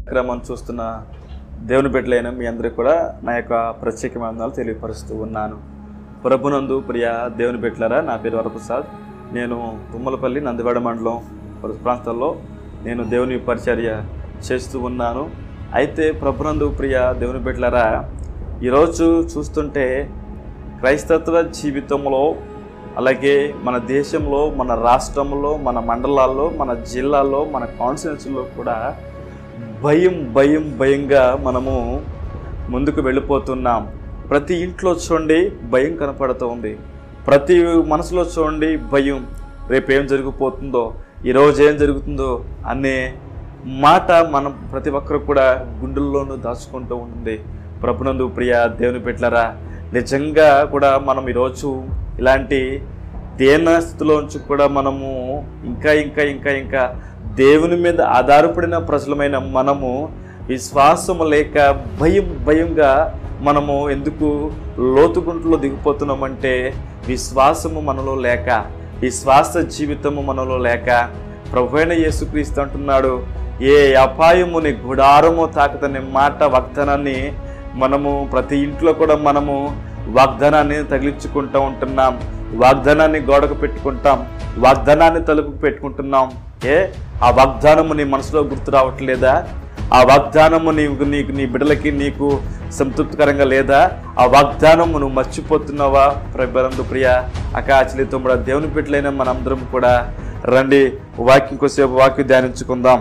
క్రమం చూస్తున్న దేవుని బిడ్డలైన మీ అందరికీ కూడా నా యొక్క ప్రత్యేకమైన వందనాలు తెలియపరుస్తూ ఉన్నాను ప్రభునందు ప్రియ దేవుని బిడ్డలారా నా పేరు వరప్రసాద్ నేను తుమ్మలపల్లి నందివాడ మండలం పలు ప్రాంతాల్లో నేను దేవుని పరిచర్య చేస్తూ ఉన్నాను అయితే ప్రభునందు ప్రియ దేవుని బిడ్డలారా ఈరోజు చూస్తుంటే క్రైస్తత్వ జీవితంలో అలాగే మన దేశంలో మన రాష్ట్రంలో మన మండలాల్లో మన జిల్లాల్లో మన కాన్స్టిట్యున్సీలో కూడా భయం భయం భయంగా మనము ముందుకు వెళ్ళిపోతున్నాం ప్రతి ఇంట్లో చూడండి భయం కనపడుతూ ఉంది ప్రతి మనసులో చూడండి భయం రేపు ఏం జరిగిపోతుందో ఈరోజు ఏం జరుగుతుందో అనే మాట మనం ప్రతి ఒక్కరు కూడా గుండెల్లోనూ దాచుకుంటూ ఉంటుంది ప్రభునందు ప్రియ దేవుని పెట్టలరా నిజంగా కూడా మనం ఈరోజు ఇలాంటి దేన స్థితిలోంచి కూడా మనము ఇంకా ఇంకా ఇంకా ఇంకా దేవుని మీద ఆధారపడిన ప్రజలమైన మనము విశ్వాసము లేక భయం భయంగా మనము ఎందుకు లోతుగుంట్లో దిగిపోతున్నామంటే విశ్వాసము మనలో లేక విశ్వాస జీవితము మనలో లేక ప్రభువైన యేసుక్రీస్తు అంటున్నాడు ఏ అపాయము నీ గుడారము తాకుతనే మాట వాగ్దానాన్ని మనము ప్రతి ఇంట్లో కూడా మనము వాగ్దానాన్ని తగిలించుకుంటూ ఉంటున్నాం వాగ్దానాన్ని గోడకు పెట్టుకుంటాం వాగ్దానాన్ని తలుపుకు పెట్టుకుంటున్నాం ఏ ఆ వాగ్దానము నీ మనసులో గుర్తు రావట్లేదా ఆ వాగ్దానము నీకు నీకు నీ బిడ్డలకి నీకు సంతృప్తికరంగా లేదా ఆ వాగ్దానము నువ్వు మర్చిపోతున్నావా ప్రభరందు ప్రియ అకాచలి తమ్ముడ దేవుని బిడ్డలైన మనందరం కూడా రండి వాక్యం కొద్దిసేపు వాక్యం ధ్యానించుకుందాం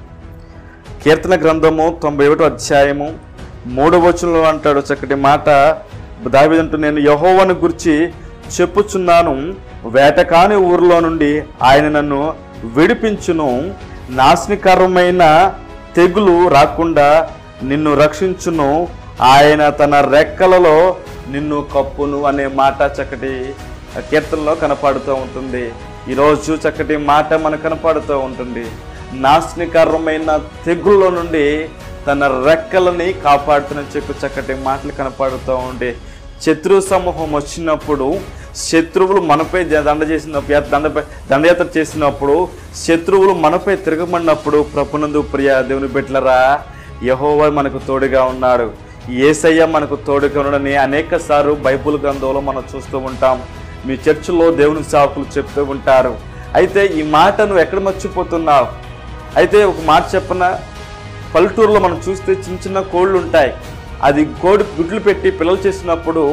కీర్తన గ్రంథము తొంభై ఒకటో అధ్యాయము మూడవ వచనంలో అంటాడు చక్కటి మాట దావిదంటూ నేను యహోవను గురించి చెప్పుచున్నాను వేటకాని ఊరిలో నుండి ఆయన నన్ను విడిపించును నాశనికరమైన తెగులు రాకుండా నిన్ను రక్షించును ఆయన తన రెక్కలలో నిన్ను కప్పును అనే మాట చక్కటి కీర్తనలో కనపడుతూ ఉంటుంది ఈరోజు చక్కటి మాట మనకు కనపడుతూ ఉంటుంది నాశనికరమైన తెగుళ్ళ నుండి తన రెక్కలని కాపాడుతున్న చెప్పి చక్కటి మాటలు కనపడుతూ ఉంటే శత్రు సమూహం వచ్చినప్పుడు శత్రువులు మనపై జ- దండ చేసినప్పుడు దండపై దండయాత్ర చేసినప్పుడు శత్రువులు మనపై తిరగమన్నప్పుడు ప్రభునందు ప్రియ దేవుని బిడ్డలరా యహోవా మనకు తోడుగా ఉన్నాడు ఏసయ్య మనకు తోడుగా ఉన్నాడని అనేక సార్లు బైబుల్ గ్రంథంలో మనం చూస్తూ ఉంటాం మీ చర్చిలో దేవుని సాకులు చెప్తూ ఉంటారు అయితే ఈ మాట నువ్వు ఎక్కడ మర్చిపోతున్నావు అయితే ఒక మాట చెప్పన పల్లెటూరులో మనం చూస్తే చిన్న చిన్న కోళ్ళు ఉంటాయి అది కోడి గుడ్లు పెట్టి పిల్లలు చేసినప్పుడు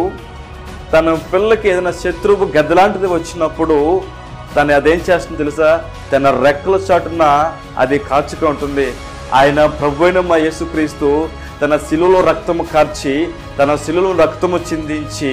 తన పిల్లలకి ఏదైనా శత్రువు గద్దలాంటిది వచ్చినప్పుడు తను అదేం చేస్తుంది తెలుసా తన రెక్కల చాటున అది కాచుగా ఉంటుంది ఆయన ప్రభు అయిన మా యేసుక్రీస్తు తన శిలువలో రక్తము కార్చి తన శిలువలో రక్తము చిందించి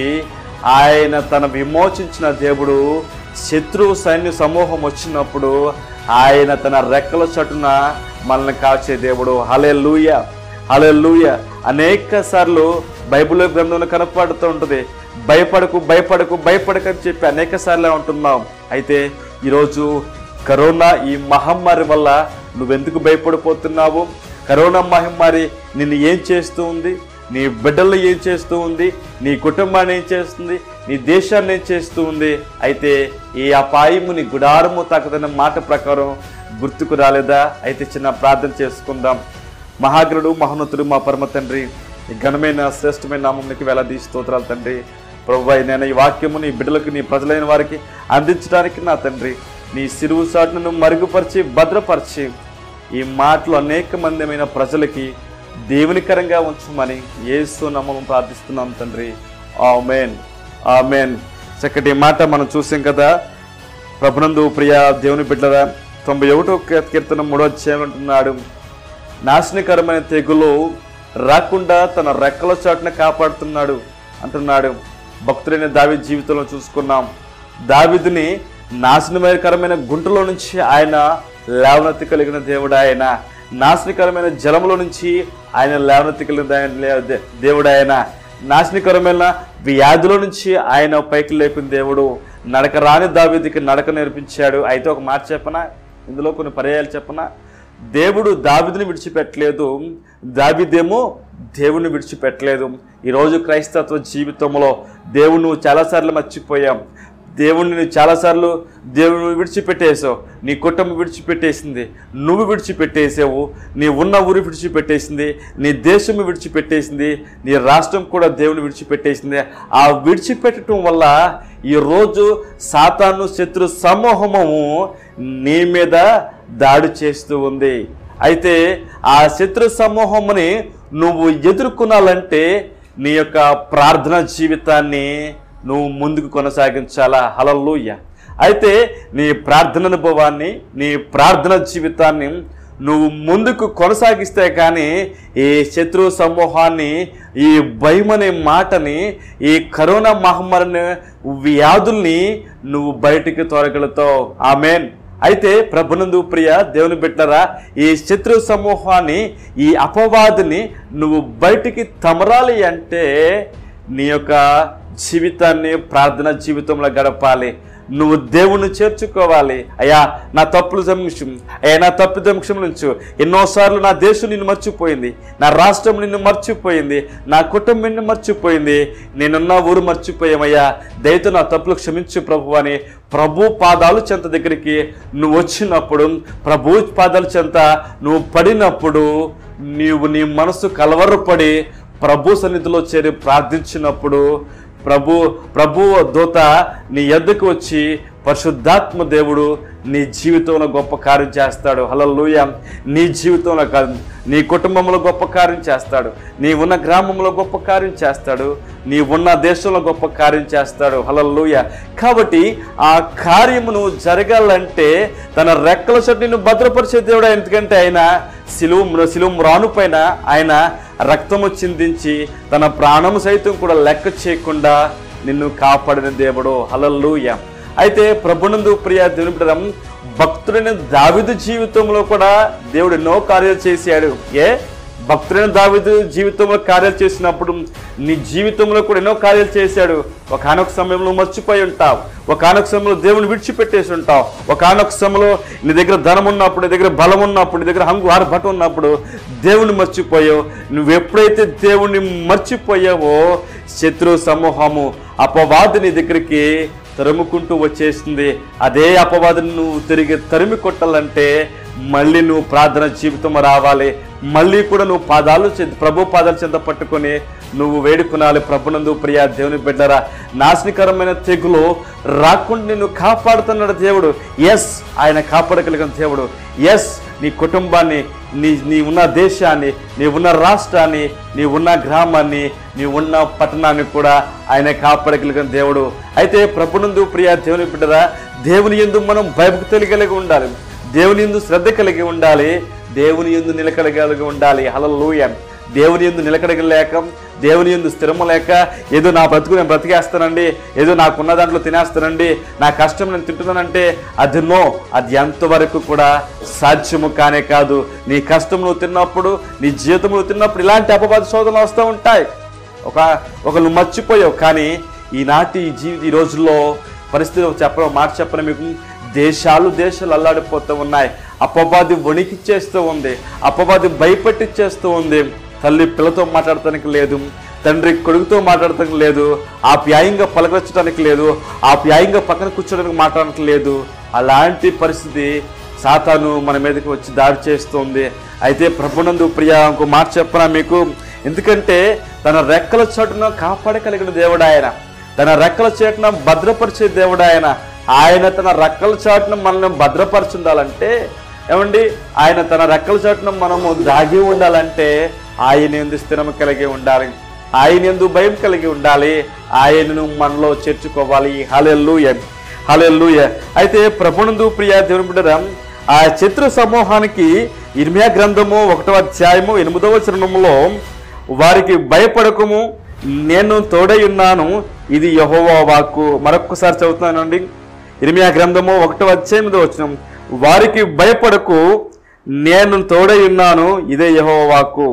ఆయన తన విమోచించిన దేవుడు శత్రువు సైన్య సమూహం వచ్చినప్పుడు ఆయన తన రెక్కల చటున మనల్ని కాచే దేవుడు హలే లూయ హలే లూయ అనేక సార్లు బైబిల్ గ్రంథంలో కనపడుతూ ఉంటుంది భయపడకు భయపడకు భయపడకు అని చెప్పి అనేక సార్లు ఉంటున్నాం అయితే ఈరోజు కరోనా ఈ మహమ్మారి వల్ల నువ్వెందుకు భయపడిపోతున్నావు కరోనా మహమ్మారి నిన్ను ఏం చేస్తూ ఉంది నీ బిడ్డలు ఏం చేస్తూ ఉంది నీ కుటుంబాన్ని ఏం చేస్తుంది నీ దేశాన్ని ఏం చేస్తూ ఉంది అయితే ఈ అపాయము నీ గుడారము తాకదన్న మాట ప్రకారం గుర్తుకు రాలేదా అయితే చిన్న ప్రార్థన చేసుకుందాం మహాగ్రుడు మహోన్నతుడు మా పరమ తండ్రి ఈ ఘనమైన శ్రేష్టమైన నామంకి వేలాది స్తోత్రాలు తండ్రి ప్రభు నేను ఈ వాక్యము నీ బిడ్డలకు నీ ప్రజలైన వారికి అందించడానికి నా తండ్రి నీ సిరువు సాటును మరుగుపరిచి భద్రపరిచి ఈ మాటలు అనేక మందిమైన ప్రజలకి దేవునికరంగా ఉంచమని యేసు నామం ప్రార్థిస్తున్నాం తండ్రి ఆమెన్ ఆమెన్ చక్కటి మాట మనం చూసాం కదా ప్రభునందు ప్రియ దేవుని బిడ్డరా తొంభై ఒకటో కీర్తన మూడో అధ్యాయం అంటున్నాడు నాశనకరమైన తెగులు రాకుండా తన రెక్కల చాటున కాపాడుతున్నాడు అంటున్నాడు భక్తుడైన దావి జీవితంలో చూసుకున్నాం దావిదిని నాశనకరమైన గుంటలో నుంచి ఆయన లేవనెత్తి కలిగిన దేవుడు ఆయన నాశనకరమైన జలములో నుంచి ఆయన లేవనెత్తి కలిగిన దే- దే- దేవుడు ఆయన నాశనకరమైన వ్యాధుల నుంచి ఆయన పైకి లేపిన దేవుడు నడక రాని దావీదికి నడక నేర్పించాడు అయితే ఒక మాట చెప్పనా ఇందులో కొన్ని పర్యాయాలు చెప్పనా దేవుడు దావిదిని విడిచిపెట్టలేదు దావిదేమో దేవుని విడిచిపెట్టలేదు ఈరోజు క్రైస్తత్వ జీవితంలో దేవుడు నువ్వు చాలాసార్లు మర్చిపోయాం దేవుణ్ణి నువ్వు చాలాసార్లు దేవుని విడిచిపెట్టేసావు నీ కుటుంబం విడిచిపెట్టేసింది నువ్వు విడిచిపెట్టేసావు నీ ఉన్న ఊరు విడిచిపెట్టేసింది నీ దేశం విడిచిపెట్టేసింది నీ రాష్ట్రం కూడా దేవుని విడిచిపెట్టేసింది ఆ విడిచిపెట్టడం వల్ల ఈరోజు సాతాను శత్రు సమూహము నీ మీద దాడి చేస్తూ ఉంది అయితే ఆ శత్రు సమూహముని నువ్వు ఎదుర్కొనాలంటే నీ యొక్క ప్రార్థన జీవితాన్ని నువ్వు ముందుకు కొనసాగించాలా హలల్లుయ్య అయితే నీ ప్రార్థన అనుభవాన్ని నీ ప్రార్థన జీవితాన్ని నువ్వు ముందుకు కొనసాగిస్తే కానీ ఈ శత్రు సమూహాన్ని ఈ భయం అనే మాటని ఈ కరోనా మహమ్మారిని వ్యాధుల్ని నువ్వు బయటికి తొలగలుగుతావు ఆమెన్ అయితే ప్రభునందు ప్రియ దేవుని బిడ్డరా ఈ శత్రు సమూహాన్ని ఈ అపవాదిని నువ్వు బయటికి తమరాలి అంటే నీ యొక్క జీవితాన్ని ప్రార్థన జీవితంలో గడపాలి నువ్వు దేవుణ్ణి చేర్చుకోవాలి అయ్యా నా తప్పులు క్షమించు అయ్యా నా తప్పిదం క్షమించు ఎన్నోసార్లు నా దేశం నిన్ను మర్చిపోయింది నా రాష్ట్రం నిన్ను మర్చిపోయింది నా కుటుంబం నిన్ను మర్చిపోయింది నేనున్న ఊరు మర్చిపోయామయ్యా దయతో నా తప్పులు క్షమించు ప్రభు అని ప్రభు పాదాలు చెంత దగ్గరికి నువ్వు వచ్చినప్పుడు ప్రభు పాదాల చెంత నువ్వు పడినప్పుడు నీవు నీ మనసు కలవరపడి ప్రభు సన్నిధిలో చేరి ప్రార్థించినప్పుడు ప్రభు ప్రభు దూత నీ ఎద్దకు వచ్చి పరిశుద్ధాత్మ దేవుడు నీ జీవితంలో గొప్ప కార్యం చేస్తాడు హలలుయ నీ జీవితంలో కాదు నీ కుటుంబంలో గొప్ప కార్యం చేస్తాడు నీ ఉన్న గ్రామంలో గొప్ప కార్యం చేస్తాడు నీ ఉన్న దేశంలో గొప్ప కార్యం చేస్తాడు హలలుయ కాబట్టి ఆ కార్యమును జరగాలంటే తన రెక్కల చట్నీని భద్రపరిచే దేవుడు ఎందుకంటే ఆయన సిలువు సిలువు రానుపైన ఆయన రక్తము చిందించి తన ప్రాణము సైతం కూడా లెక్క చేయకుండా నిన్ను కాపాడిన దేవుడు హలల్లుయ అయితే ప్రభునందు ప్రియ దేవుని బిడ్డలం భక్తుడైన దావిదు జీవితంలో కూడా దేవుడు ఎన్నో కార్యాలు చేశాడు ఏ భక్తుడైన దావిదు జీవితంలో కార్యాలు చేసినప్పుడు నీ జీవితంలో కూడా ఎన్నో కార్యాలు చేశాడు ఒకనొక సమయంలో మర్చిపోయి ఉంటావు ఒకనొక సమయంలో దేవుని విడిచిపెట్టేసి ఉంటావు ఒకనొక సమయంలో నీ దగ్గర ధనం ఉన్నప్పుడు నీ దగ్గర బలం ఉన్నప్పుడు నీ దగ్గర హంగు ఆర్భట ఉన్నప్పుడు దేవుని మర్చిపోయావు నువ్వు ఎప్పుడైతే దేవుని మర్చిపోయావో శత్రు సమూహము అపవాది నీ దగ్గరికి తరుముకుంటూ వచ్చేసింది అదే అపవాదిని నువ్వు తిరిగి తరిమి కొట్టాలంటే మళ్ళీ నువ్వు ప్రార్థన జీవితం రావాలి మళ్ళీ కూడా నువ్వు పాదాలు చెంత ప్రభు పాదాలు చెంత పట్టుకొని నువ్వు వేడుకునాలి ప్రభునందు ప్రియా దేవుని బిడ్డరా నాశనకరమైన తెగులు రాకుండా నిన్ను కాపాడుతున్నాడు దేవుడు ఎస్ ఆయన కాపాడగలిగిన దేవుడు ఎస్ నీ కుటుంబాన్ని నీ నీ ఉన్న దేశాన్ని నీ ఉన్న రాష్ట్రాన్ని నీ ఉన్న గ్రామాన్ని నీ ఉన్న పట్టణాన్ని కూడా ఆయన కాపాడగలిగిన దేవుడు అయితే ప్రభునందు ప్రియా దేవుని బిడ్డరా దేవుని ఎందు మనం భయభక్తులు కలిగి ఉండాలి దేవుని ఎందు శ్రద్ధ కలిగి ఉండాలి దేవుని ఎందు నిలకడగలిగి ఉండాలి హలలుయ దేవుని ఎందు నిలకడగలేక దేవుని ఎందు స్థిరము లేక ఏదో నా బ్రతుకు నేను బ్రతికేస్తానండి ఏదో నాకున్న దాంట్లో తినేస్తానండి నా కష్టం నేను తింటున్నానంటే అది నో అది ఎంతవరకు కూడా సాధ్యము కానే కాదు నీ కష్టం నువ్వు తిన్నప్పుడు నీ జీవితం నువ్వు తిన్నప్పుడు ఇలాంటి అపవాద శోధనలు వస్తూ ఉంటాయి ఒక ఒక నువ్వు మర్చిపోయావు కానీ ఈనాటి ఈ జీవిత ఈ రోజుల్లో పరిస్థితి చెప్పడం మాట చెప్పడం మీకు దేశాలు దేశాలు అల్లాడిపోతూ ఉన్నాయి అపవాది వణికిచ్చేస్తూ ఉంది అపవాది భయపెట్టిచ్చేస్తూ ఉంది తల్లి పిల్లతో మాట్లాడటానికి లేదు తండ్రి కొడుకుతో మాట్లాడటానికి లేదు ఆప్యాయంగా పలకరించడానికి లేదు ఆప్యాయంగా పక్కన కూర్చోడానికి మాట్లాడటానికి లేదు అలాంటి పరిస్థితి సాతాను మన మీదకి వచ్చి దాడి చేస్తుంది అయితే ప్రభునందు ప్రియ ఇంకో మాట చెప్పనా మీకు ఎందుకంటే తన రెక్కల చోటున కాపాడగలిగిన దేవుడు ఆయన తన రెక్కల చాటున భద్రపరిచే దేవుడు ఆయన ఆయన తన రెక్కల చాటున మనల్ని భద్రపరచుండాలంటే ఏమండి ఆయన తన రెక్కల చాటున మనము దాగి ఉండాలంటే ఆయన ఎందు స్థిరం కలిగి ఉండాలి ఆయన ఎందు భయం కలిగి ఉండాలి ఆయనను మనలో చేర్చుకోవాలి హలెల్లుయ హలెల్లుయ అయితే ప్రభునందు ప్రియ దేవుని బిడ్డరా ఆ శత్రు సమూహానికి ఇర్మియా గ్రంథము ఒకటో అధ్యాయము ఎనిమిదవ చరణంలో వారికి భయపడకము నేను తోడై ఉన్నాను ఇది యహోవా వాక్కు మరొక్కసారి చదువుతున్నానండి ఇర్మియా గ్రంథము ఒకటో అధ్యాయం ఎనిమిదో వచనం వారికి భయపడకు నేను తోడై ఉన్నాను ఇదే యహోవా వాక్కు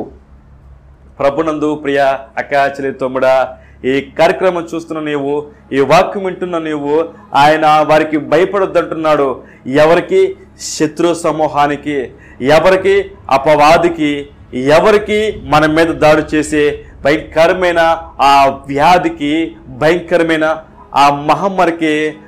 ప్రభునందు ప్రియ అక్కాచలి తమ్ముడా ఈ కార్యక్రమం చూస్తున్న నీవు ఈ వాక్యం వింటున్న నీవు ఆయన వారికి భయపడొద్దంటున్నాడు ఎవరికి శత్రు సమూహానికి ఎవరికి అపవాదికి ఎవరికి మన మీద దాడి చేసే భయంకరమైన ఆ వ్యాధికి భయంకరమైన ఆ మహమ్మారికి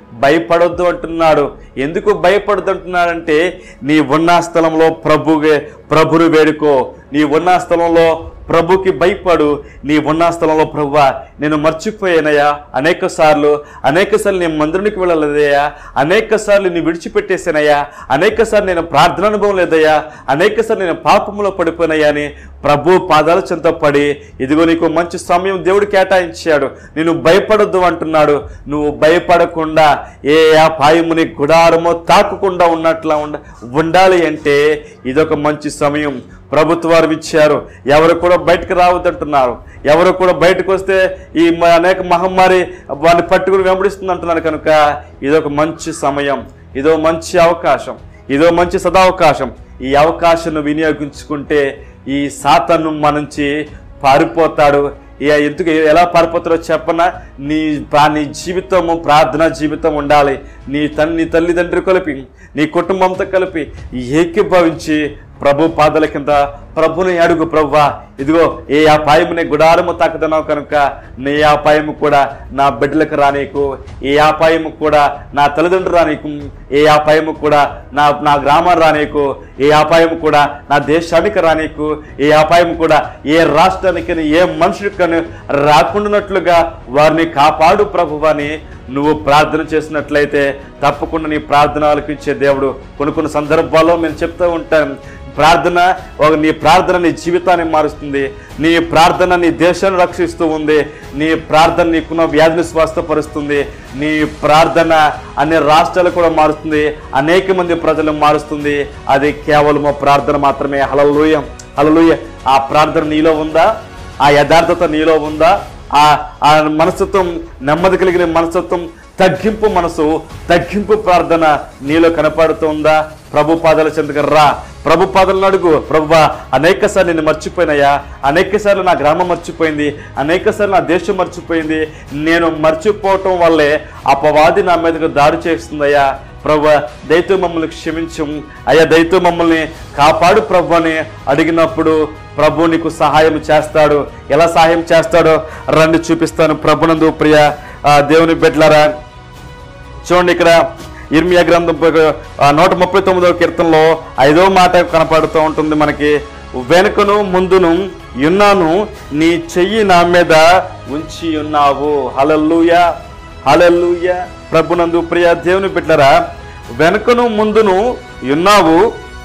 భయపడొద్దు అంటున్నాడు ఎందుకు భయపడొద్దు అంటున్నాడంటే నీ ఉన్న స్థలంలో ప్రభుగే ప్రభుని వేడుకో నీ ఉన్న స్థలంలో ప్రభుకి భయపడు నీ ఉన్న స్థలంలో ప్రభువా నేను మర్చిపోయానయ్యా అనేక సార్లు అనేక సార్లు నేను మందిరానికి వెళ్ళలేదయ్యా అనేక సార్లు నేను విడిచిపెట్టేశానయ్యా అనేక సార్లు నేను ప్రార్థన అనుభవం లేదయ్యా అనేక సార్లు నేను పాపంలో పడిపోయినయ్యా అని ప్రభు పాదాల చెంత పడి ఇదిగో నీకు మంచి సమయం దేవుడు కేటాయించాడు నేను భయపడొద్దు అంటున్నాడు నువ్వు భయపడకుండా ఏ అపాయముని గుడారమో తాకకుండా ఉన్నట్లా ఉండ ఉండాలి అంటే ఇదొక మంచి సమయం ప్రభుత్వాలు ఇచ్చారు ఎవరు కూడా బయటకు రావద్దంటున్నారు ఎవరు కూడా బయటకు వస్తే ఈ మ- అనేక మహమ్మారి వారిని పట్టుకుని వెంబడిస్తుంది అంటున్నారు కనుక ఇదొక మంచి సమయం ఇదో మంచి అవకాశం ఇదో మంచి సదావకాశం ఈ అవకాశం వినియోగించుకుంటే ఈ సాతను మన నుంచి పారిపోతాడు ఇక ఎందుకు ఎలా పారిపోతారో చెప్పన నీ ప్రా- నీ జీవితము ప్రార్థన జీవితం ఉండాలి నీ తల్లి నీ తల్లిదండ్రులు కలిపి నీ కుటుంబంతో కలిపి ఏకీభవించి ప్రభు పాదల కింద ప్రభుని అడుగు ప్రభువా ఇదిగో ఏ అపాయముని గుడారము తాకుతున్నావు కనుక నీ అపాయము కూడా నా బిడ్డలకు రానీకు ఏ అపాయము కూడా నా తల్లిదండ్రులు రానీకు ఏ అపాయము కూడా నా నా గ్రామం రానీకు ఏ అపాయము కూడా నా దేశానికి రానీకు ఏ అపాయం కూడా ఏ రాష్ట్రానికి ఏ మనుషుడికని రాకుండానట్లుగా వారిని కాపాడు ప్రభువని నువ్వు ప్రార్థన చేసినట్లయితే తప్పకుండా నీ ప్రార్థన ఆలకించే దేవుడు కొన్ని కొన్ని సందర్భాల్లో నేను చెప్తూ ఉంటాను ప్రార్థన ఒక నీ ప్రార్థన నీ జీవితాన్ని మారుస్తుంది నీ ప్రార్థన నీ దేశాన్ని రక్షిస్తూ ఉంది నీ ప్రార్థన నీకున్న వ్యాధిని స్వస్థపరుస్తుంది నీ ప్రార్థన అన్ని రాష్ట్రాలు కూడా మారుస్తుంది అనేక మంది ప్రజలు మారుస్తుంది అది కేవలము ప్రార్థన మాత్రమే హలలుయ హలలుయ ఆ ప్రార్థన నీలో ఉందా ఆ యథార్థత నీలో ఉందా ఆ ఆ మనస్తత్వం నెమ్మది కలిగిన మనస్తత్వం తగ్గింపు మనసు తగ్గింపు ప్రార్థన నీలో కనపడుతుందా ప్రభు పాదాల చెందుకు రా ప్రభు పాదాలను అడుగు ప్రభువా అనేక సార్లు నేను మర్చిపోయినాయా అనేక సార్లు నా గ్రామం మర్చిపోయింది అనేక సార్లు నా దేశం మర్చిపోయింది నేను మర్చిపోవటం వల్లే అపవాది నా మీదకు దాడి చేస్తుందయ్యా ప్రభు దయతో మమ్మల్ని క్షమించు అయ్యా దయతో మమ్మల్ని కాపాడు ప్రభు అని అడిగినప్పుడు ప్రభు నీకు సహాయం చేస్తాడు ఎలా సహాయం చేస్తాడో రండి చూపిస్తాను ప్రభునందు ప్రియ ఆ, దేవుని బిడ్డలారా చూడండి ఇక్కడ ఇర్మియా గ్రంథం ప- ఆ, నూట ముప్పై తొమ్మిదవ కీర్తనలో ఐదో మాట కనపడుతూ ఉంటుంది మనకి వెనుకను ముందును ఉన్నాను నీ చెయ్యి నా మీద ఉంచి ఉన్నావు హలల్లుయ హలల్లుయ ప్రభునందు ప్రియ దేవుని బిడ్డలారా వెనుకను ముందును ఉన్నావు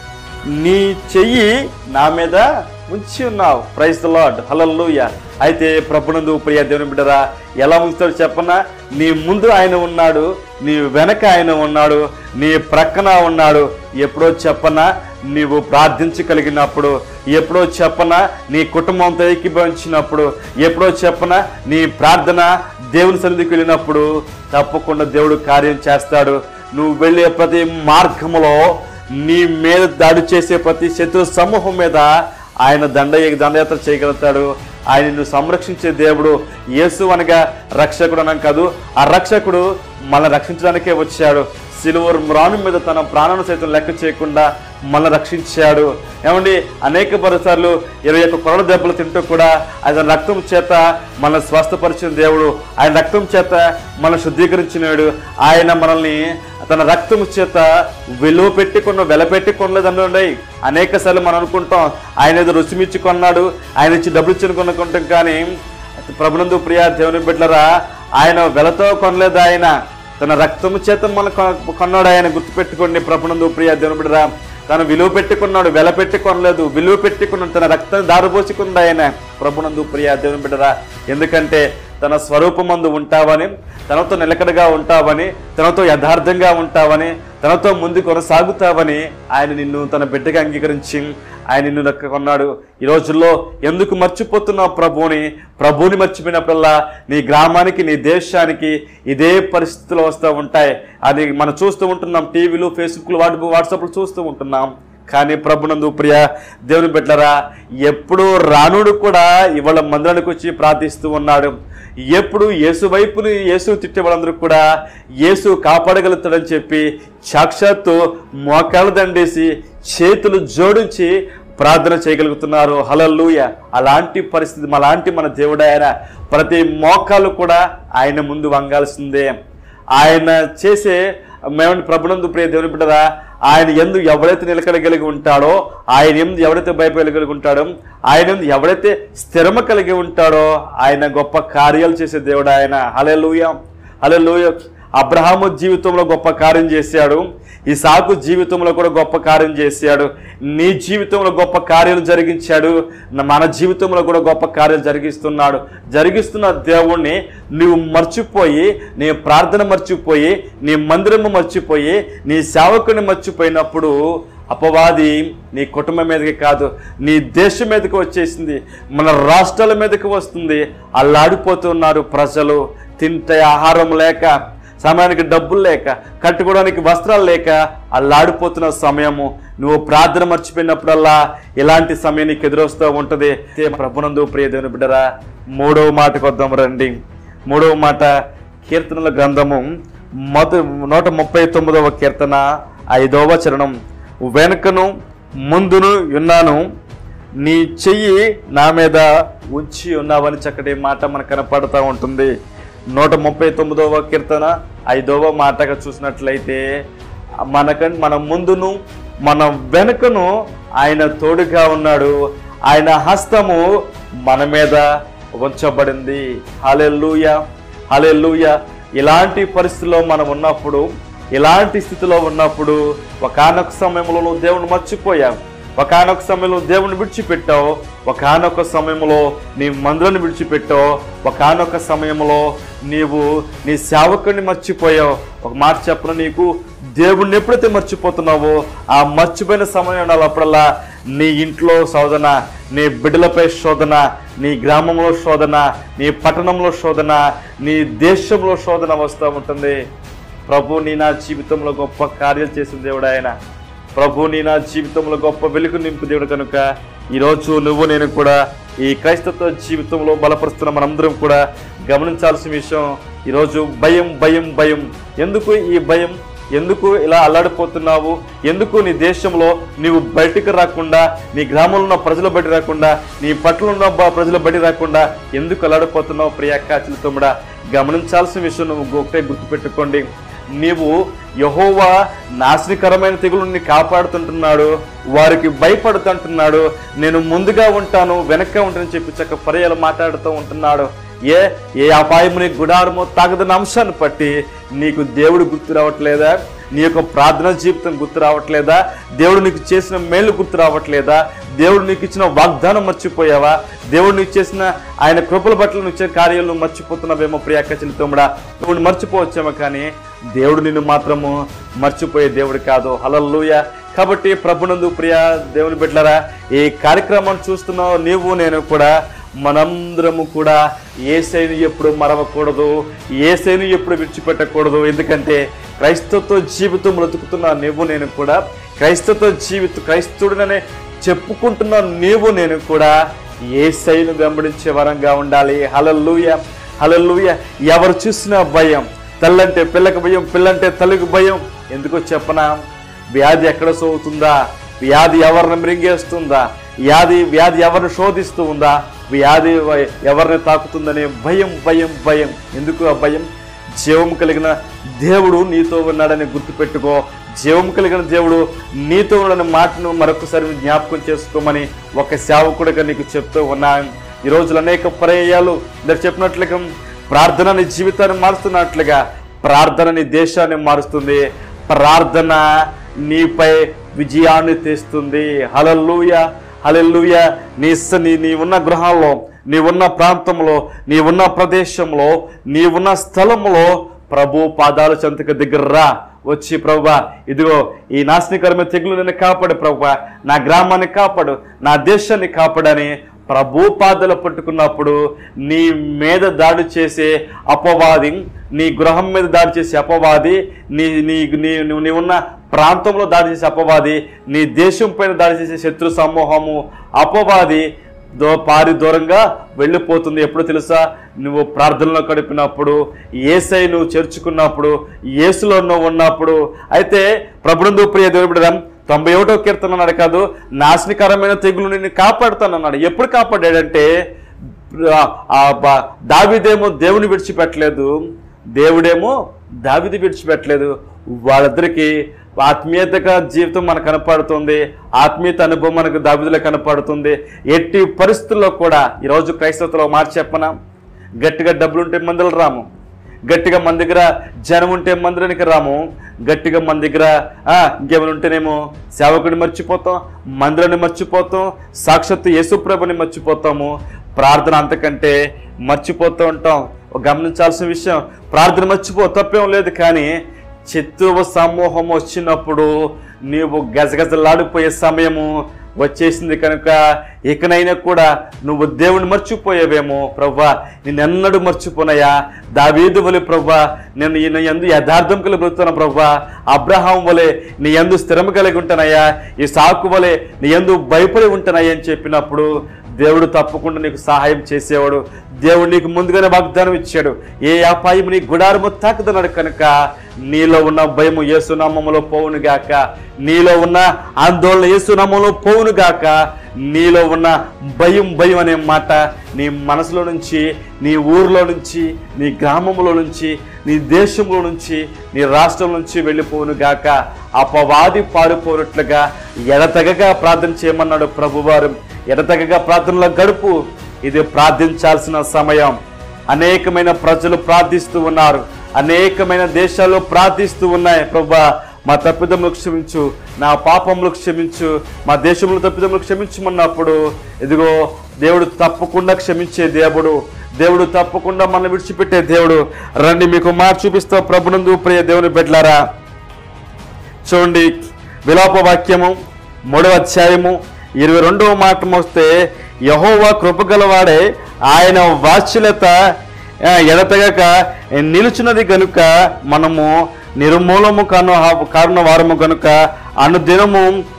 నీ చెయ్యి నా మీద ఉంచి ఉన్నావు ప్రైజ్ ద లార్డ్ హలల్లుయ అయితే ప్రభునందు ప్రియ దేవుని బిడ్డరా ఎలా ఉంచుతాడు చెప్పనా నీ ముందు ఆయన ఉన్నాడు నీ వెనక ఆయన ఉన్నాడు నీ ప్రక్కన ఉన్నాడు ఎప్పుడో చెప్పనా నీవు ప్రార్థించగలిగినప్పుడు ఎప్పుడో చెప్పనా నీ కుటుంబంతో ఏకీభవించినప్పుడు ఎప్పుడో చెప్పనా నీ ప్రార్థన దేవుని సన్నిధికి వెళ్ళినప్పుడు తప్పకుండా దేవుడు కార్యం చేస్తాడు నువ్వు వెళ్ళే ప్రతి మార్గములో నీ మీద దాడి చేసే ప్రతి శత్రు సమూహం మీద ఆయన దండ దండయాత్ర చేయగలుగుతాడు ఆయన నిన్ను సంరక్షించే దేవుడు యేసు అనగా రక్షకుడు అనం కాదు ఆ రక్షకుడు మనల్ని రక్షించడానికే వచ్చాడు సిలువర్ మ్రాను మీద తన ప్రాణాన్ని సైతం లెక్క చేయకుండా మనల్ని రక్షించాడు ఏమండి అనేక పరసార్లు ఇరవై ఒక్క కొరడ దెబ్బలు తింటూ కూడా ఆయన రక్తం చేత మన స్వస్థపరిచిన దేవుడు ఆయన రక్తం చేత మన శుద్ధీకరించినాడు ఆయన మనల్ని తన రక్తం చేత విలువ పెట్టి కొన్న వెల పెట్టి కొనలేదండి అనేక సార్లు మనం అనుకుంటాం ఆయన ఏదో రుచిమిచ్చి కొన్నాడు ఆయన ఇచ్చి డబ్బులు ఇచ్చి కొనుక్కుంటాం కానీ ప్రభునందు ప్రియ దేవుని బిడ్డలరా ఆయన వెలతో కొనలేదు ఆయన తన రక్తము చేత మన కొ- కొన్నాడు ఆయన గుర్తుపెట్టుకోండి ప్రభునందు ప్రియ దేవుని బిడ్డరా తను విలువ పెట్టుకున్నాడు వెల పెట్టి కొనలేదు విలువ పెట్టుకున్నాడు తన రక్తాన్ని దారిపోసుకుంది ఆయన ప్రభునందు ప్రియ దేవుని బిడ్డరా ఎందుకంటే తన స్వరూపమందు ఉంటావని తనతో నిలకడగా ఉంటావని తనతో యథార్థంగా ఉంటావని తనతో ముందు కొనసాగుతావని ఆయన నిన్ను తన బిడ్డగా అంగీకరించి ఆయన నిన్ను లెక్క కొన్నాడు ఈ రోజుల్లో ఎందుకు మర్చిపోతున్నావు ప్రభువుని ప్రభువుని మర్చిపోయినప్పుడల్లా నీ గ్రామానికి నీ దేశానికి ఇదే పరిస్థితులు వస్తూ ఉంటాయి అది మనం చూస్తూ ఉంటున్నాం టీవీలు ఫేస్బుక్లు వాటి వాట్సాప్లు చూస్తూ ఉంటున్నాం కానీ ప్రభునందు ప్రియ దేవుని బిడ్డరా ఎప్పుడు రానుడు కూడా ఇవాళ మందిరానికి వచ్చి ప్రార్థిస్తూ ఉన్నాడు ఎప్పుడు యేసు వైపుని యేసు తిట్టే వాళ్ళందరూ కూడా యేసు కాపాడగలుగుతాడని చెప్పి సాక్షాత్తు మోకాలు దండేసి చేతులు జోడించి ప్రార్థన చేయగలుగుతున్నారు హలల్లుయ అలాంటి పరిస్థితి అలాంటి మన దేవుడు ఆయన ప్రతి మోకాలు కూడా ఆయన ముందు వంగాల్సిందే ఆయన చేసే మేమంటే ప్రభునందు ప్రియ దేవుని బిడ్డరా ఆయన ఎందు ఎవరైతే నిలకడగలిగి ఉంటాడో ఆయన ఎందు ఎవరైతే భయపడగలిగి ఉంటాడో ఆయన ఎందు ఎవరైతే స్థిరమ కలిగి ఉంటాడో ఆయన గొప్ప కార్యాలు చేసే దేవుడు ఆయన హలెలుయ హలెలుయ అబ్రహాము జీవితంలో గొప్ప కార్యం చేశాడు ఇసాకు జీవితంలో కూడా గొప్ప కార్యం చేశాడు నీ జీవితంలో గొప్ప కార్యాలు జరిగించాడు న- మన జీవితంలో కూడా గొప్ప కార్యాలు జరిగిస్తున్నాడు జరిగిస్తున్న దేవుణ్ణి నువ్వు మర్చిపోయి నీ ప్రార్థన మర్చిపోయి నీ మందిరము మర్చిపోయి నీ సేవకుని మర్చిపోయినప్పుడు అపవాది నీ కుటుంబం మీదకి కాదు నీ దేశం మీదకి వచ్చేసింది మన రాష్ట్రాల మీదకి వస్తుంది అల్లాడిపోతున్నారు ప్రజలు తింటే ఆహారం లేక సమయానికి డబ్బులు లేక కట్టుకోవడానికి వస్త్రాలు లేక అల్లాడిపోతున్న సమయము నువ్వు ప్రార్థన మర్చిపోయినప్పుడల్లా ఇలాంటి సమయం నీకు ఎదురొస్తూ ఉంటుంది ఇదే ప్రభునందు ప్రియ దేవుని బిడ్డరా మూడవ మాటకు వద్దాం రండి మూడవ మాట కీర్తనల గ్రంథము మొద నూట ముప్పై తొమ్మిదవ కీర్తన ఐదవ చరణం వెనుకను ముందును ఉన్నాను నీ చెయ్యి నా మీద ఉంచి ఉన్నావని చక్కటి మాట మనకు కనపడతా ఉంటుంది నూట ముప్పై తొమ్మిదవ కీర్తన ఐదవ మాటగా చూసినట్లయితే మనకం మన ముందును మన వెనుకను ఆయన తోడుగా ఉన్నాడు ఆయన హస్తము మన మీద ఉంచబడింది హలెల్లుయ హలెల్లుయ ఇలాంటి పరిస్థితిలో మనం ఉన్నప్పుడు ఇలాంటి స్థితిలో ఉన్నప్పుడు ఒకనొక సమయంలో నువ్వు దేవుని మర్చిపోయావు ఒకనొక సమయంలో దేవుని విడిచిపెట్టావు ఒకనొక సమయంలో నీ మందులను విడిచిపెట్టావు ఒకనొక సమయంలో నీవు నీ సేవకుని మర్చిపోయావు ఒక మాట చెప్పను నీకు దేవుణ్ణి ఎప్పుడైతే మర్చిపోతున్నావో ఆ మర్చిపోయిన సమయం అప్పుడల్లా నీ ఇంట్లో శోధన నీ బిడ్డలపై శోధన నీ గ్రామంలో శోధన నీ పట్టణంలో శోధన నీ దేశంలో శోధన వస్తూ ఉంటుంది ప్రభు నీ నా జీవితంలో గొప్ప కార్యాలు చేసిన దేవుడు ఆయన ప్రభు నీ నా జీవితంలో గొప్ప వెలుగు నింపు దేవుడు కనుక ఈరోజు నువ్వు నేను కూడా ఈ క్రైస్తవ జీవితంలో బలపరుస్తున్న మనందరం కూడా గమనించాల్సిన విషయం ఈరోజు భయం భయం భయం ఎందుకు ఈ భయం ఎందుకు ఇలా అల్లాడిపోతున్నావు ఎందుకు నీ దేశంలో నీవు బయటికి రాకుండా నీ గ్రామంలో ఉన్న ప్రజల బయట రాకుండా నీ పట్ల ఉన్న బ- ప్రజల బయట రాకుండా ఎందుకు అల్లాడిపోతున్నావు ప్రియాక్క చిలుతమ్ముడా గమనించాల్సిన విషయం నువ్వు ఒకటే గుర్తుపెట్టుకోండి నీవు యహోవా నాశనకరమైన తెగులుని కాపాడుతుంటున్నాడు వారికి భయపడుతుంటున్నాడు నేను ముందుగా ఉంటాను వెనక్గా ఉంటానని చెప్పి చక్క పర్యాలు మాట్లాడుతూ ఉంటున్నాడు ఏ ఏ అపాయముని గుడారమో తాగదన్న అంశాన్ని బట్టి నీకు దేవుడు గుర్తు రావట్లేదా నీ యొక్క ప్రార్థన జీవితం గుర్తు రావట్లేదా దేవుడు నీకు చేసిన మేలు గుర్తు రావట్లేదా దేవుడు నీకు ఇచ్చిన వాగ్దానం మర్చిపోయావా దేవుడు నీకు చేసిన ఆయన కృపల బట్టలు నువ్వు ఇచ్చిన కార్యాలు నువ్వు మర్చిపోతున్నావేమో ప్రియాక చిలుతోముడా నువ్వు మర్చిపోవచ్చేమో కానీ దేవుడు నిన్ను మాత్రము మర్చిపోయే దేవుడు కాదు హలల్లుయ కాబట్టి ప్రభునందు ప్రియ దేవుని బిడ్డలారా ఈ కార్యక్రమం చూస్తున్నావు నీవు నేను కూడా మనందరము కూడా ఏసైను ఎప్పుడు మరవకూడదు ఏసైను ఎప్పుడు విడిచిపెట్టకూడదు ఎందుకంటే క్రైస్తవతో జీవితం బ్రతుకుతున్న నీవు నేను కూడా క్రైస్తవతో జీవిత క్రైస్తవుడిననే చెప్పుకుంటున్న నీవు నేను కూడా ఏసైను వెంబడించే వరంగా ఉండాలి హలల్లుయ హలల్లుయ ఎవరు చూసినా భయం తల్లంటే పిల్లకి భయం పిల్లంటే తల్లికి భయం ఎందుకో చెప్పనా వ్యాధి ఎక్కడ సోవుతుందా వ్యాధి ఎవరిని మృంగేస్తుందా వ్యాధి వ్యాధి ఎవరిని శోధిస్తూ ఉందా వ్యాధి వ- ఎవరిని తాకుతుందనే భయం భయం భయం ఎందుకు ఆ భయం జీవం కలిగిన దేవుడు నీతో ఉన్నాడని గుర్తుపెట్టుకో జీవం కలిగిన దేవుడు నీతో ఉన్న మాటను మరొకసారి జ్ఞాపకం చేసుకోమని ఒక సేవకుడిగా నీకు చెప్తూ ఉన్నాను ఈ రోజులు అనేక పర్యాయాలు ఇందాక చెప్పినట్లుగా ప్రార్థన నీ జీవితాన్ని మారుస్తున్నట్లుగా ప్రార్థన నీ దేశాన్ని మారుస్తుంది ప్రార్థన నీపై విజయాన్ని తెస్తుంది హలల్లుయ హలెల్లుయ నీ స- నీ నీ ఉన్న గృహాల్లో నీ ఉన్న ప్రాంతంలో నీ ఉన్న ప్రదేశంలో నీ ఉన్న స్థలంలో ప్రభు పాదాల చెంతక దగ్గర రా వచ్చి ప్రభువా ఇదిగో ఈ నాశనకరమైన తెగులు నన్ను కాపాడు ప్రభువా నా గ్రామాన్ని కాపాడు నా దేశాన్ని కాపాడని ప్రభు పాదలు పట్టుకున్నప్పుడు నీ మీద దాడి చేసే అపవాది నీ గృహం మీద దాడి చేసే అపవాది నీ నీ నీ నువ్వు నీ ఉన్న ప్రాంతంలో దాడి చేసే అపవాది నీ దేశం పైన దాడి చేసే శత్రు సమూహము అపవాది దో పారి దూరంగా వెళ్ళిపోతుంది ఎప్పుడు తెలుసా నువ్వు ప్రార్థనలో గడిపినప్పుడు ఏసై నువ్వు చేర్చుకున్నప్పుడు యేసులో నువ్వు ఉన్నప్పుడు అయితే ప్రభునందు ప్రియ దేవుడిడం తొంభై ఒకటో కీర్తన అన్నాడు కాదు నాశనకరమైన తెగులు నిన్ను కాపాడుతానన్నాడు ఎప్పుడు కాపాడాడంటే ఆ- ఆ బ- దావీదేమో దేవుని విడిచిపెట్టలేదు దేవుడేమో దావిది విడిచిపెట్టలేదు వాళ్ళిద్దరికి ఆత్మీయతగా జీవితం మనకు కనపడుతుంది ఆత్మీయత అనుభవం మనకు దావిదిలో కనపడుతుంది ఎట్టి పరిస్థితుల్లో కూడా ఈరోజు క్రైస్తవతలో మాట చెప్పనా గట్టిగా డబ్బులుంటే మందులు రాము గట్టిగా మన దగ్గర జనం ఉంటే మందిరానికి రాము గట్టిగా మన దగ్గర ఆ, ఇంకేమైనా ఉంటేనేమో సేవకుడిని మర్చిపోతాం మందిరాన్ని మర్చిపోతాం సాక్షాత్తు యేసుప్రభుని మర్చిపోతాము ప్రార్థన అంతకంటే మర్చిపోతూ ఉంటాం ఒక గమనించాల్సిన విషయం ప్రార్థన మర్చిపో తప్పేం లేదు కానీ శత్రువు సమూహం వచ్చినప్పుడు నీవు గజగజలాడిపోయే సమయము వచ్చేసింది కనుక ఇకనైనా కూడా నువ్వు దేవుని మర్చిపోయావేమో ప్రవ్వా నిన్నెన్నడూ మర్చిపోనయ్యా దావీదు వలె ప్రవ్వా నేను ఈయన ఎందు యథార్థం కలిగి బ్రతుకుతున్నా ప్రవ్వా అబ్రహాం వలె నీ ఎందు స్థిరం కలిగి ఉంటానయ్యా ఈ సాకు వలె నీ ఎందు భయపడి ఉంటానయ్యా అని చెప్పినప్పుడు దేవుడు తప్పకుండా నీకు సహాయం చేసేవాడు దేవుడు నీకు ముందుగానే వాగ్దానం ఇచ్చాడు ఏ అపాయం నీ గుడారము తాకుతున్నాడు కనుక నీలో ఉన్న భయము యేసునామములో పోవును గాక నీలో ఉన్న ఆందోళన యేసునామంలో పోవును గాక నీలో ఉన్న భయం భయం అనే మాట నీ మనసులో నుంచి నీ ఊర్లో నుంచి నీ గ్రామంలో నుంచి నీ దేశంలో నుంచి నీ రాష్ట్రం నుంచి వెళ్ళిపోవును గాక అపవాది పారిపోనట్లుగా ఎడతెగగా ప్రార్థన చేయమన్నాడు ప్రభువారు ఎడతెగగా ప్రార్థనలో గడుపు ఇది ప్రార్థించాల్సిన సమయం అనేకమైన ప్రజలు ప్రార్థిస్తూ ఉన్నారు అనేకమైన దేశాల్లో ప్రార్థిస్తూ ఉన్నాయి ప్రభా మా తప్పిదములు క్షమించు నా పాపములు క్షమించు మా దేశంలో తప్పిదములు క్షమించమన్నప్పుడు ఇదిగో దేవుడు తప్పకుండా క్షమించే దేవుడు దేవుడు తప్పకుండా మనం విడిచిపెట్టే దేవుడు రండి మీకు మాట చూపిస్తా ప్రభునందు ప్రియ దేవుని బిడ్డలారా చూడండి విలాప వాక్యము మూడవ అధ్యాయము ఇరవై రెండవ మాట మోస్తే యహోవా కృపగలవాడే ఆయన వాత్సల్యత ఆ, ఎడతెగక నిలుచున్నది గనుక మనము నిర్మూలము కాను కారణ వారము గనుక అనుదినము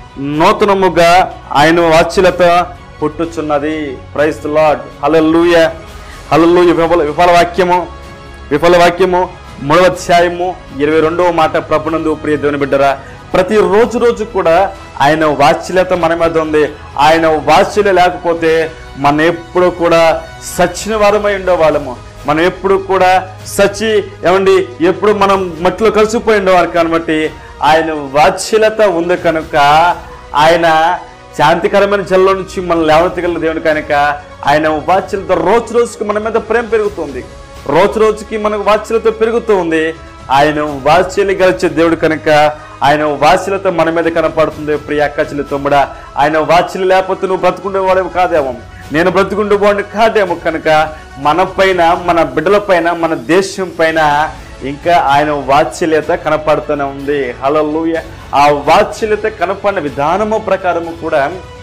నూతనముగా ఆయన వాత్సల్యత పుట్టుచున్నది ప్రైస్ లాడ్ హలలుయ హలలుయ విఫల విఫల వాక్యము విఫల వాక్యము మూడవ అధ్యాయము ఇరవై రెండవ మాట ప్రభునందు ప్రియ దేవుని బిడ్డరా ప్రతి రోజు రోజు కూడా ఆయన వాత్సల్యత మన మీద ఉంది ఆయన వాత్సల్య లేకపోతే మనం ఎప్పుడు కూడా సచిన వారమై ఉండేవాళ్ళము మనం ఎప్పుడు కూడా సచి ఏమండి ఎప్పుడు మనం మట్టిలో కలిసిపోయి ఉండేవారు కాబట్టి ఆయన వాత్సల్యత ఉంది కనుక ఆయన శాంతికరమైన జల్లో నుంచి మనం లేవనెత్తగల దేవుని కనుక ఆయన వాత్సల్యత రోజు రోజుకి మన మీద ప్రేమ పెరుగుతుంది రోజు రోజుకి మనకు వాత్సల్యత పెరుగుతూ ఉంది ఆయన వాత్సల్య గలిచే దేవుడు కనుక ఆయన వాత్సల్యత మన మీద కనపడుతుంది ప్రియ అక్కచెల్లి తమ్ముడా ఆయన వాత్సల్య లేకపోతే నువ్వు బ్రతుకుండేవాడేమో కాదేమో నేను బ్రతుకుండేవాడిని కాదేమో కనుక మన పైన మన బిడ్డల పైన మన దేశం పైన ఇంకా ఆయన వాత్సల్యత కనపడుతూనే ఉంది హలలుయ ఆ వాత్సల్యత కనపడిన విధానము ప్రకారము కూడా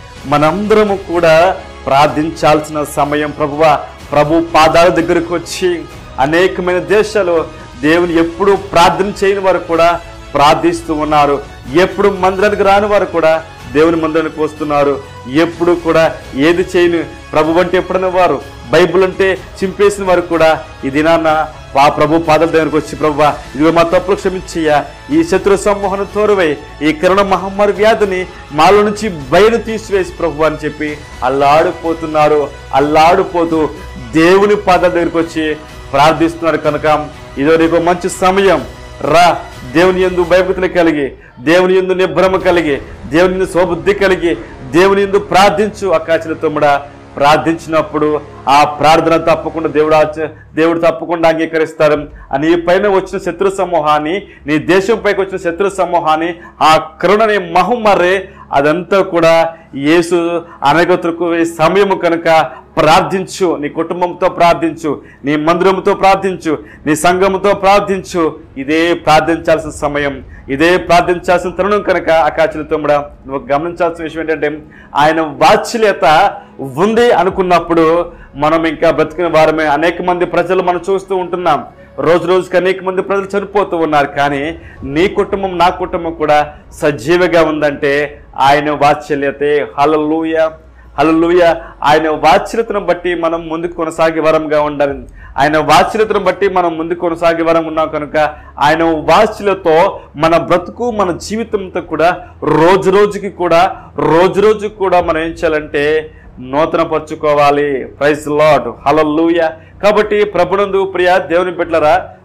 మనందరము కూడా ప్రార్థించాల్సిన సమయం ప్రభువ ప్రభు పాదాల దగ్గరకు వచ్చి అనేకమైన దేశాలు దేవుని ఎప్పుడు ప్రార్థన చేయని వారు కూడా ప్రార్థిస్తూ ఉన్నారు ఎప్పుడు మందిరానికి రాని వారు కూడా దేవుని మందిరానికి వస్తున్నారు ఎప్పుడు కూడా ఏది చేయని ప్రభు అంటే ఎప్పుడైనా వారు బైబిల్ అంటే చింపేసిన వారు కూడా ఈ దినాన్న ఆ ప్రభు పాదాల దగ్గరకు వచ్చి ప్రభు ఇదిగో మా తప్పులు క్షమించయ్యా ఈ శత్రు సమూహను తోరువై ఈ కరోనా మహమ్మారి వ్యాధిని మాలో నుంచి బయలు తీసివేసి ప్రభు అని చెప్పి అల్లాడిపోతున్నారు అల్లాడిపోతూ దేవుని పాదాల దగ్గరకు వచ్చి ప్రార్థిస్తున్నారు కనుక ఇదో నీకు మంచి సమయం రా దేవుని ఎందు భయభక్తులు కలిగి దేవుని ఎందు నిభ్రమ కలిగి దేవుని ఎందు స్వబుద్ధి కలిగి దేవుని ఎందు ప్రార్థించు అక్కాచిన తమ్ముడా ప్రార్థించినప్పుడు ఆ ప్రార్థన తప్పకుండా దేవుడు ఆచ- దేవుడు తప్పకుండా అంగీకరిస్తారు ఆ నీ పైన వచ్చిన శత్రు సమూహాన్ని నీ దేశం పైకి వచ్చిన శత్రు సమూహాన్ని ఆ కరుణని మహమ్మారి అదంతా కూడా యేసు అనగతులకు సమయము కనుక ప్రార్థించు నీ కుటుంబంతో ప్రార్థించు నీ మందిరంతో ప్రార్థించు నీ సంఘముతో ప్రార్థించు ఇదే ప్రార్థించాల్సిన సమయం ఇదే ప్రార్థించాల్సిన తరుణం కనుక అకాచల తమ్ముడా నువ్వు గమనించాల్సిన విషయం ఏంటంటే ఆయన వాత్సల్యత ఉంది అనుకున్నప్పుడు మనం ఇంకా బ్రతికిన వారమే అనేక మంది ప్రజలు మనం చూస్తూ ఉంటున్నాం రోజు రోజుకి అనేక మంది ప్రజలు చనిపోతూ ఉన్నారు కానీ నీ కుటుంబం నా కుటుంబం కూడా సజీవగా ఉందంటే ఆయన వాత్సల్యతే హలలుయ హలలుయ ఆయన వాత్సల్యతను బట్టి మనం ముందుకు కొనసాగే వరంగా ఉండాలి ఆయన వాత్సల్యతను బట్టి మనం ముందుకు కొనసాగే వరం ఉన్నాం కనుక ఆయన వాత్సల్యతో మన బ్రతుకు మన జీవితంతో కూడా రోజు రోజుకి కూడా రోజు రోజుకి కూడా మనం ఏం చేయాలంటే నూతన పరుచుకోవాలి ప్రైజ్ లాడ్ హలలుయ కాబట్టి ప్రభునందు ప్రియ దేవుని బిడ్డలరా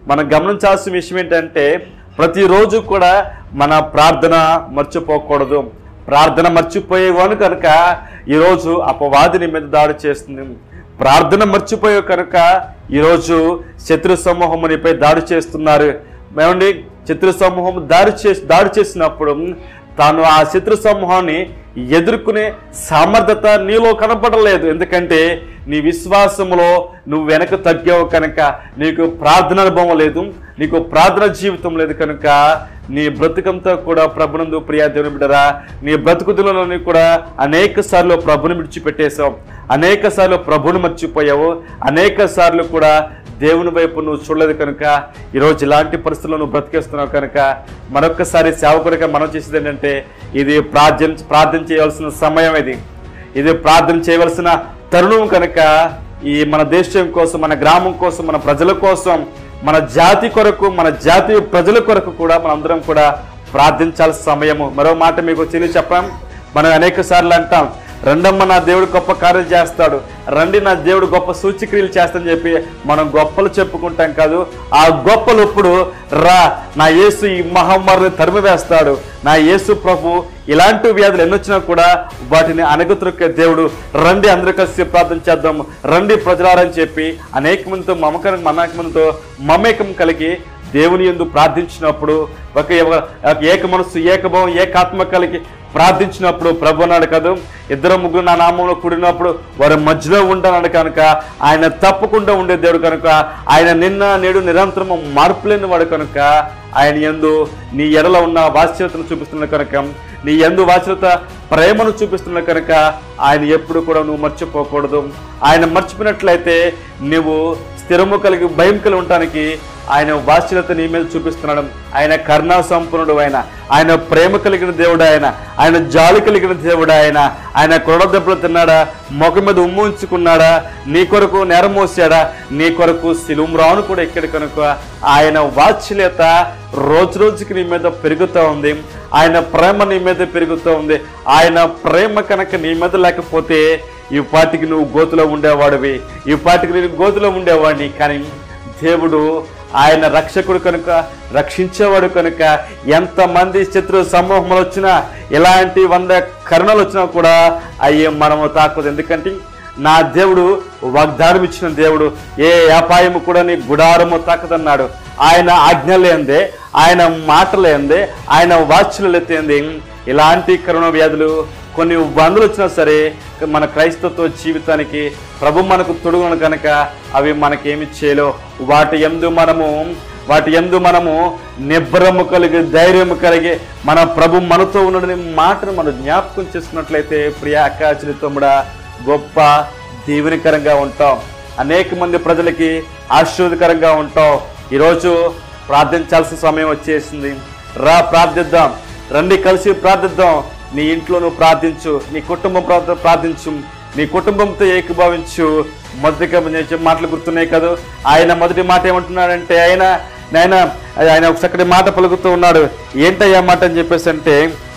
మనం గమనించాల్సిన విషయం ఏంటంటే ప్రతిరోజు కూడా మన ప్రార్థన మర్చిపోకూడదు ప్రార్థన మర్చిపోయేవాను కనుక ఈరోజు అపవాదిని మీద దాడి చేస్తుంది ప్రార్థన మర్చిపోయే కనుక ఈరోజు శత్రు సమూహం నీపై దాడి చేస్తున్నారు ఏమండి శత్రు సమూహం దాడి చేసి దాడి చేసినప్పుడు తాను ఆ శత్రు సమూహాన్ని ఎదుర్కొనే సామర్థ్యత నీలో కనపడలేదు ఎందుకంటే నీ విశ్వాసములో నువ్వు వెనక తగ్గావు కనుక నీకు ప్రార్థన అనుభవం లేదు నీకు ప్రార్థన జీవితం లేదు కనుక నీ బ్రతుకంతా కూడా ప్రభునందు ప్రియా దేవుని బిడ్డరా నీ బ్రతుకుతులలోని కూడా అనేక సార్లు ప్రభుని విడిచిపెట్టేశావు అనేక సార్లు ప్రభుని మర్చిపోయావు అనేక సార్లు కూడా దేవుని వైపు నువ్వు చూడలేదు కనుక ఈరోజు ఇలాంటి పరిస్థితుల్లో నువ్వు బ్రతికేస్తున్నావు కనుక మరొక్కసారి సేవకుడిగా మనం చేసేది ఏంటంటే ఇది ప్రార్థన ప్రార్థన చేయవలసిన సమయం ఇది ఇది ప్రార్థన చేయవలసిన తరుణం కనుక ఈ మన దేశం కోసం మన గ్రామం కోసం మన ప్రజల కోసం మన జాతి కొరకు మన జాతి ప్రజల కొరకు కూడా మనందరం కూడా ప్రార్థించాల్సిన సమయము మరో మాట మీకు తెలియ చెప్పాం మనం అనేక సార్లు అంటాం రెండమ్మ నా దేవుడు గొప్ప కార్యం చేస్తాడు రండి నా దేవుడు గొప్ప సూచిక్రియలు చేస్తానని చెప్పి మనం గొప్పలు చెప్పుకుంటాం కాదు ఆ గొప్పలు ఇప్పుడు రా నా యేసు ఈ మహమ్మారిని తరిమి వేస్తాడు నా యేసు ప్రభు ఇలాంటి వ్యాధులు ఎన్నొచ్చినా కూడా వాటిని అనగతొక్కే దేవుడు రండి అందరూ కలిసి ప్రార్థన చేద్దాం రండి ప్రజలారని చెప్పి అనేక మందితో మమకరం అనేక మందితో మమేకం కలిగి దేవుని ఎందు ప్రార్థించినప్పుడు ఒక ఒక ఏక మనస్సు ఏకభావం ఏకాత్మ కలిగి ప్రార్థించినప్పుడు ప్రభు అన్నాడు కదా ఇద్దరు ముగ్గురు నా నామంలో కూడినప్పుడు వారి మధ్యలో ఉంటానన్నాడు కనుక ఆయన తప్పకుండా ఉండే దేవుడు కనుక ఆయన నిన్న నేడు నిరంతరము మార్పు లేని వాడు కనుక ఆయన ఎందు నీ ఎడల ఉన్న వాత్సల్యతను చూపిస్తున్న కనుక నీ ఎందు వాత్సల్యత ప్రేమను చూపిస్తున్న కనుక ఆయన ఎప్పుడు కూడా నువ్వు మర్చిపోకూడదు ఆయన మర్చిపోయినట్లయితే నువ్వు స్థిరము కలిగి భయం కలిగి ఉండటానికి ఆయన వాత్సల్యత నీ మీద చూపిస్తున్నాడు ఆయన కరుణా సంపన్నుడు ఆయన ఆయన ప్రేమ కలిగిన దేవుడు ఆయన ఆయన జాలి కలిగిన దేవుడు ఆయన ఆయన కొరడ దెబ్బలు తిన్నాడా ముఖం మీద ఉమ్ము ఉంచుకున్నాడా నీ కొరకు నేరం మోసాడా నీ కొరకు సిలుమ్రాను కూడా ఇక్కడ కనుక ఆయన వాత్సల్యత రోజు రోజుకి నీ మీద పెరుగుతూ ఉంది ఆయన ప్రేమ నీ మీద పెరుగుతూ ఉంది ఆయన ప్రేమ కనుక నీ మీద లేకపోతే ఈ పాటికి నువ్వు గోతులో ఉండేవాడివి ఈ పాటికి నేను గోతులో ఉండేవాడిని కానీ దేవుడు ఆయన రక్షకుడు కనుక రక్షించేవాడు కనుక ఎంతమంది శత్రు సమూహములు వచ్చినా ఎలాంటి వంద కరుణలు వచ్చినా కూడా అయ్యే మనము తాకదు ఎందుకంటే నా దేవుడు వాగ్దానం ఇచ్చిన దేవుడు ఏ అపాయము కూడా నీ గుడారము తాకదన్నాడు ఆయన ఆజ్ఞలేందే ఆయన మాటలేందే ఆయన వాచ్యులు ఎత్తేంది ఇలాంటి కరోనా వ్యాధులు కొన్ని వందలు వచ్చినా సరే మన క్రైస్తవ జీవితానికి ప్రభు మనకు తొడుగును కనుక అవి మనకేమి చేయలేవు వాటి ఎందు మనము వాటి ఎందు మనము నిబ్బరము కలిగి ధైర్యము కలిగి మన ప్రభు మనతో ఉండని మాటను మనం జ్ఞాపకం చేసుకున్నట్లయితే ప్రియ అక్కాచలి తమ్ముడా గొప్ప దీవెనికరంగా ఉంటాం అనేక మంది ప్రజలకి ఆశీర్వదకరంగా ఉంటాం ఈరోజు ప్రార్థించాల్సిన సమయం వచ్చేసింది రా ప్రార్థిద్దాం రండి కలిసి ప్రార్థిద్దాం నీ ఇంట్లో నువ్వు ప్రార్థించు నీ కుటుంబం ప్రార్థ ప్రార్థించు నీ కుటుంబంతో ఏకీభవించు మొదటిగా నేను చెప్పిన మాటలు గుర్తున్నాయి కదా ఆయన మొదటి మాట ఏమంటున్నాడంటే ఆయన ఆయన ఆయన ఒక చక్కటి మాట పలుకుతూ ఉన్నాడు ఏంటయ్యా మాట అని చెప్పేసి అంటే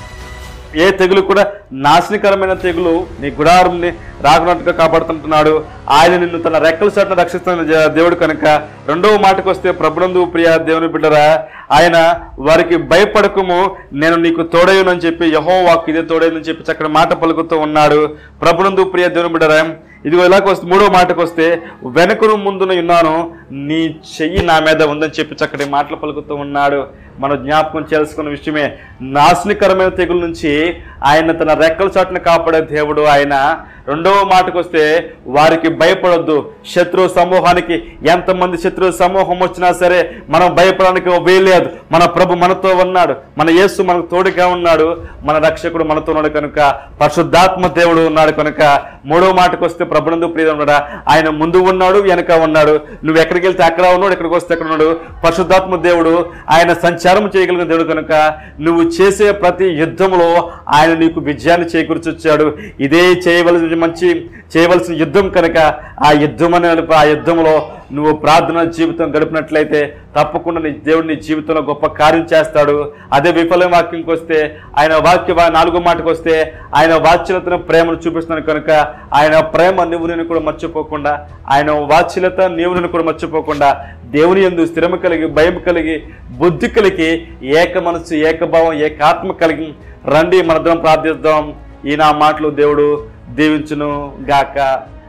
ఏ తెగులు కూడా నాశనకరమైన తెగులు నీ గుడారంని రాకున్నట్టుగా కాపాడుతుంటున్నాడు ఆయన నిన్ను తన రెక్కల చాటున రక్షిస్తున్న జ- దేవుడు కనుక రెండవ మాటకు వస్తే ప్రభునందు ప్రియ దేవుని బిడ్డరా ఆయన వారికి భయపడకము నేను నీకు తోడయ్యనని చెప్పి యహో వాక్ ఇదే తోడయ్యనని చెప్పి చక్కటి మాట పలుకుతూ ఉన్నాడు ప్రభునందు ప్రియ దేవుని బిడ్డరా ఇదిగో ఇలాగ వస్తే మూడో మాటకు వస్తే వెనకను ముందున ఉన్నాను నీ చెయ్యి నా మీద ఉందని చెప్పి చక్కటి మాటలు పలుకుతూ ఉన్నాడు మనం జ్ఞాపకం చేసుకున్న విషయమే నాశనకరమైన తెగుల నుంచి ఆయన తన రెక్కల చాటున కాపాడే దేవుడు ఆయన రెండవ మాటకు వస్తే వారికి భయపడొద్దు శత్రు సమూహానికి ఎంతమంది శత్రు సమూహం వచ్చినా సరే మనం భయపడడానికి వేయలేదు మన ప్రభు మనతో ఉన్నాడు మన యేసు మనకు తోడుగా ఉన్నాడు మన రక్షకుడు మనతో ఉన్నాడు కనుక పరిశుద్ధాత్మ దేవుడు ఉన్నాడు కనుక మూడో మాటకు వస్తే ప్రభునందు ప్రియ ఉన్నాడా ఆయన ముందు ఉన్నాడు వెనక ఉన్నాడు నువ్వు ఎక్కడికి వెళ్తే అక్కడ ఉన్నాడు ఎక్కడికి వస్తే అక్కడ ఉన్నాడు పరిశుద్ధాత్మ దేవుడు ఆయన సంచారం చేయగలిగిన దేవుడు కనుక నువ్వు చేసే ప్రతి యుద్ధంలో ఆయన నీకు విజయాన్ని చేకూర్చొచ్చాడు ఇదే చేయవలసిన మంచి చేయవలసిన యుద్ధం కనుక ఆ యుద్ధం అనే ఆ యుద్ధంలో నువ్వు ప్రార్థన జీవితం గడిపినట్లయితే తప్పకుండా నీ దేవుడు నీ జీవితంలో గొప్ప కార్యం చేస్తాడు అదే విఫల వాక్యంకి వస్తే ఆయన వాక్య వా- నాలుగో మాటకు వస్తే ఆయన వాత్సల్యతను ప్రేమను చూపిస్తున్నాను కనుక ఆయన ప్రేమ నువ్వు నేను కూడా మర్చిపోకుండా ఆయన వాత్సల్యత నీవు నేను కూడా మర్చిపోకుండా దేవుని ఎందు స్థిరమ కలిగి భయం కలిగి బుద్ధి కలిగి ఏక మనసు ఏకభావం ఏకాత్మ కలిగి రండి మనద్దరం ప్రార్థిద్దాం ఈ నా మాటలు దేవుడు దీవించును గాక